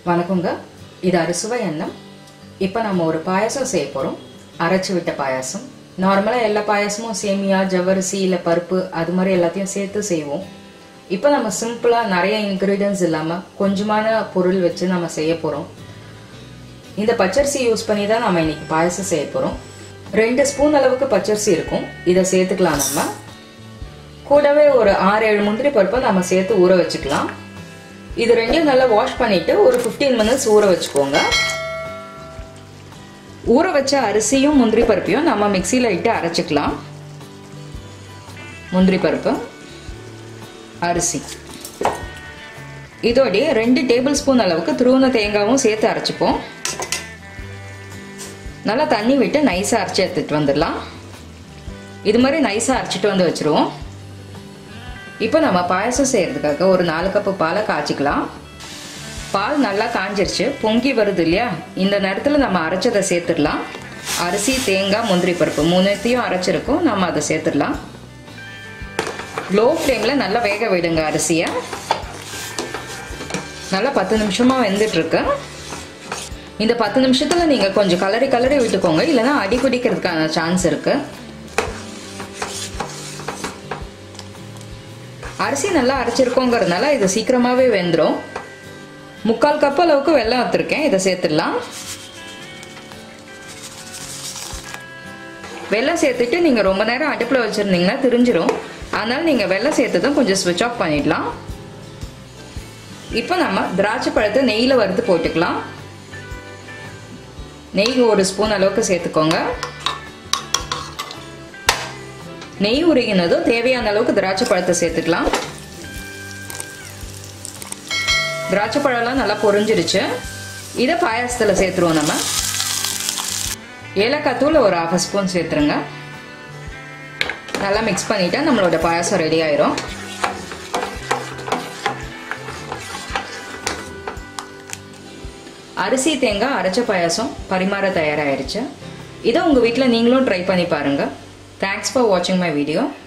வணக்கங்க இது அறுசுவை எண்ணம் இப்போ நம்ம ஒரு பாயாசம் செய்ய போகிறோம் அரைச்சி விட்ட பாயாசம் நார்மலாக எல்லா பாயாசமும் சேமியா ஜவ்வரிசி இல்லை பருப்பு அது மாதிரி எல்லாத்தையும் சேர்த்து செய்வோம் இப்போ நம்ம சிம்பிளாக நிறைய இன்க்ரீடியன்ஸ் இல்லாமல் கொஞ்சமான பொருள் வச்சு நம்ம செய்ய போகிறோம் இந்த பச்சரிசி யூஸ் பண்ணி தான் நம்ம இன்னைக்கு பாயாசம் செய்ய போகிறோம் ரெண்டு ஸ்பூன் அளவுக்கு பச்சரிசி இருக்கும் இதை சேர்த்துக்கலாம் நம்ம கூடவே ஒரு ஆறு ஏழு முந்திரி பருப்பை நம்ம சேர்த்து ஊற வச்சுக்கலாம் இது ரெண்டையும் நல்லா வாஷ் பண்ணிட்டு ஒரு ஃபிஃப்டீன் மினிட்ஸ் ஊற வச்சுக்கோங்க ஊற வச்ச அரிசியும் முந்திரி பருப்பையும் நம்ம மிக்சியில் இட்டு அரைச்சிக்கலாம் முந்திரி பருப்பு அரிசி இதோடைய ரெண்டு டேபிள் ஸ்பூன் அளவுக்கு துருவன தேங்காவும் சேர்த்து அரைச்சிப்போம் நல்லா தண்ணி விட்டு நைஸாக அரைச்சி எடுத்துகிட்டு வந்துடலாம் இது மாதிரி நைஸாக அரைச்சிட்டு வந்து வச்சுருவோம் இப்போ நம்ம பாயசம் செய்கிறதுக்காக ஒரு நாலு கப்பு பாலை காய்ச்சிக்கலாம் பால் நல்லா காஞ்சிருச்சு பொங்கி வருது இல்லையா இந்த நேரத்தில் நம்ம அரைச்சதை சேர்த்துடலாம் அரிசி தேங்காய் முந்திரி பருப்பு மூணுத்தையும் அரைச்சிருக்கோம் நம்ம அதை சேர்த்துடலாம் லோ ஃப்ளேமில் நல்லா வேக விடுங்க அரிசியை நல்லா பத்து நிமிஷமாக வெந்துட்டுருக்கு இந்த பத்து நிமிஷத்தில் நீங்கள் கொஞ்சம் கலரி கலரி விட்டுக்கோங்க இல்லைன்னா அடி பிடிக்கிறதுக்கான சான்ஸ் இருக்குது அரிசி நல்லா அரைச்சிருக்கோங்கிறதுனால இது சீக்கிரமாகவே வெந்துடும் முக்கால் கப் அளவுக்கு வெள்ளம் வச்சுருக்கேன் இதை சேர்த்துடலாம் வெள்ளம் சேர்த்துட்டு நீங்கள் ரொம்ப நேரம் அடுப்பில் வச்சுருந்தீங்கன்னா திரிஞ்சிரும் அதனால் நீங்கள் வெள்ளம் சேர்த்ததும் கொஞ்சம் ஸ்விட்ச் ஆஃப் பண்ணிடலாம் இப்போ நம்ம திராட்சை பழத்தை நெய்யில் வறுத்து போட்டுக்கலாம் நெய் ஒரு ஸ்பூன் அளவுக்கு சேர்த்துக்கோங்க நெய் உருகினதும் தேவையான அளவுக்கு திராட்சை பழத்தை சேர்த்துக்கலாம் திராட்சை பழம்லாம் நல்லா பொரிஞ்சிருச்சு இதை பாயாசத்தில் சேர்த்துருவோம் நம்ம ஏலக்காய் தூள் ஒரு ஹாஃப் ஸ்பூன் சேர்த்துருங்க நல்லா மிக்ஸ் பண்ணிட்டா நம்மளோட பாயாசம் ரெடி ஆயிரும் அரிசி தேங்காய் அரைச்ச பாயாசம் பரிமாற தயாராகிடுச்சு இதை உங்கள் வீட்டில் நீங்களும் ட்ரை பண்ணி பாருங்கள் தேங்க்ஸ் ஃபார் வாட்சிங் மை வீடியோ